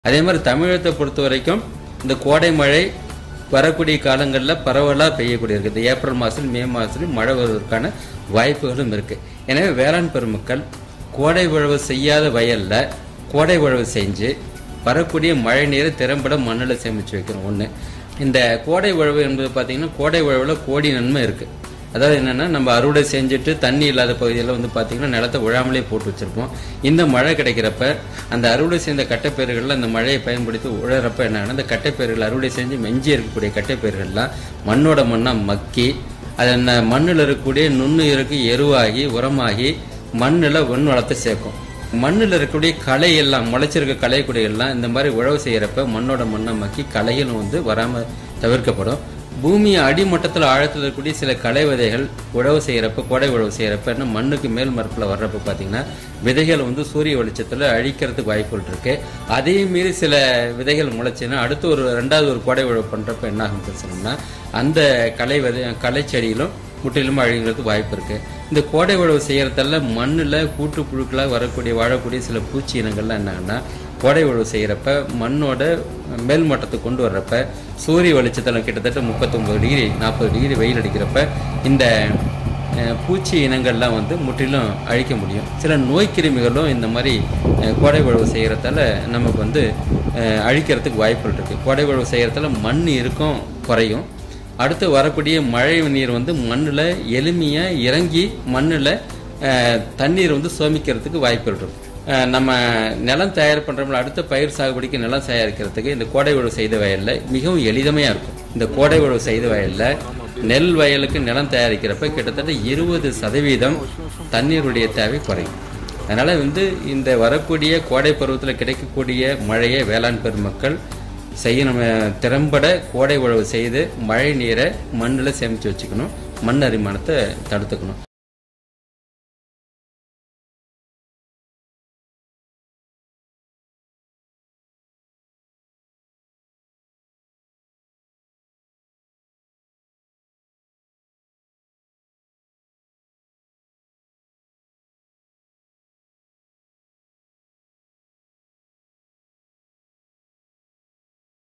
அதே மாதிரி தமிழகத்தை பொறுத்த வரைக்கும் இந்த கோடை மழை வரக்கூடிய காலங்களில் பரவலாக பெய்யக்கூடிய இருக்கு இந்த ஏப்ரல் மாதம் மே மாதத்துலையும் மழை வருவதற்கான வாய்ப்புகளும் இருக்கு எனவே வேளாண் பெருமக்கள் கோடை உழவு செய்யாத வயல்ல கோடை உழவு செஞ்சு வரக்கூடிய மழை நீரை திறம்பட மண்ணில் சேமிச்சு வைக்கணும் ஒன்று இந்த கோடை உழவு என்பது பார்த்தீங்கன்னா கோடை உழவுல கோடி நன்மை இருக்கு அதாவது என்னன்னா நம்ம அறுவடை செஞ்சுட்டு தண்ணி இல்லாத பகுதியில் வந்து பார்த்தீங்கன்னா நிலத்தை விழாமலே போட்டு வச்சிருப்போம் இந்த மழை கிடைக்கிறப்ப அந்த அறுவடை செய்த கட்டைப்பயிர்களில் அந்த மழையை பயன்படுத்தி உழறப்ப என்னன்னா அந்த கட்டைப்பயிர்கள் அறுவடை செஞ்சு மெஞ்சி இருக்கக்கூடிய கட்டைப்பயிர்கள்லாம் மண்ணோட மண்ணாக மக்கி அது அந்த மண்ணில் இருக்கக்கூடிய நுண்ணுயிருக்கு எருவாகி உரமாகி மண்ணில் ஒன் வளத்தை சேர்க்கும் மண்ணில் இருக்கக்கூடிய களை எல்லாம் முளைச்சிருக்க களை எல்லாம் இந்த மாதிரி உழவு செய்யறப்ப மண்ணோட மண்ணை மக்கி களைகளும் வந்து வராம தவிர்க்கப்படும் பூமி அடிமட்டத்தில் ஆழத்தில் இருக்கக்கூடிய சில களை விதைகள் உழவு செய்யறப்ப கோடை உழவு செய்யறப்ப என்ன மண்ணுக்கு மேல் மரப்பில் வர்றப்ப பார்த்தீங்கன்னா விதைகள் வந்து சூரிய வெளிச்சத்தில் அழிக்கிறதுக்கு வாய்ப்புகள் இருக்கு அதே மீறி சில விதைகள் முளைச்சுன்னா அடுத்து ஒரு ரெண்டாவது ஒரு கோடை உழவு பண்றப்ப என்ன ஆகும் சொன்னோம்னா அந்த களை விதை களை செடியிலும் முற்றிலும் அழிங்கிறதுக்கு வாய்ப்பு இருக்கு இந்த கோடை உழவு செய்யறதால மண்ணில் கூட்டு புழுக்களாக வரக்கூடிய வாழக்கூடிய சில பூச்சி இனங்கள்லாம் என்னன்னா கோடை உழவு செய்யறப்ப மண்ணோட மேல் மட்டத்துக்கு கொண்டு வர்றப்ப சூரிய வெளிச்சத்தில் கிட்டத்தட்ட முப்பத்தொன்பது டிகிரி நாற்பது டிகிரி வெயில் அடிக்கிறப்ப இந்த அஹ், பூச்சி இனங்கள்லாம் வந்து முற்றிலும் அழிக்க முடியும் சில நோய் கிருமிகளும் இந்த மாதிரி அஹ், கோடை உழவு செய்யறதால நமக்கு வந்து அஹ், அழிக்கிறதுக்கு வாய்ப்புகள் இருக்கு கோடை உழவு செய்யறதால மண் இருக்கும் குறையும் அடுத்து வரக்கூடிய மழை நீர் வந்து மண்ணில் எளிமையாக இறங்கி மண்ணில் தண்ணீர் வந்து சோமிக்கிறதுக்கு வாய்ப்புகள் இருக்கும் அஹ் நம்ம நிலம் தயார் பண்ணுறோம்ல அடுத்த பயிர் சாகுபடிக்கு நிலம் தயாரிக்கிறதுக்கு இந்த கோடை உழவு செய்த வயலில் மிகவும் எளிதமையாக இருக்கும் இந்த கோடை உழவு செய்த வயலில் நெல் வயலுக்கு நிலம் தயாரிக்கிறப்ப கிட்டத்தட்ட இருபது சதவீதம் தண்ணீருடைய தேவை குறையும் அதனால வந்து இந்த வரக்கூடிய கோடை பருவத்தில் கிடைக்கக்கூடிய மழையை வேளாண் பெருமக்கள் செய்ய நம்ம திறம்பட கோடை உழவு செய்து மழை நீரை மண்ணில் சேமித்து வச்சுக்கணும் மண் அரிமானத்தை தடுத்துக்கணும்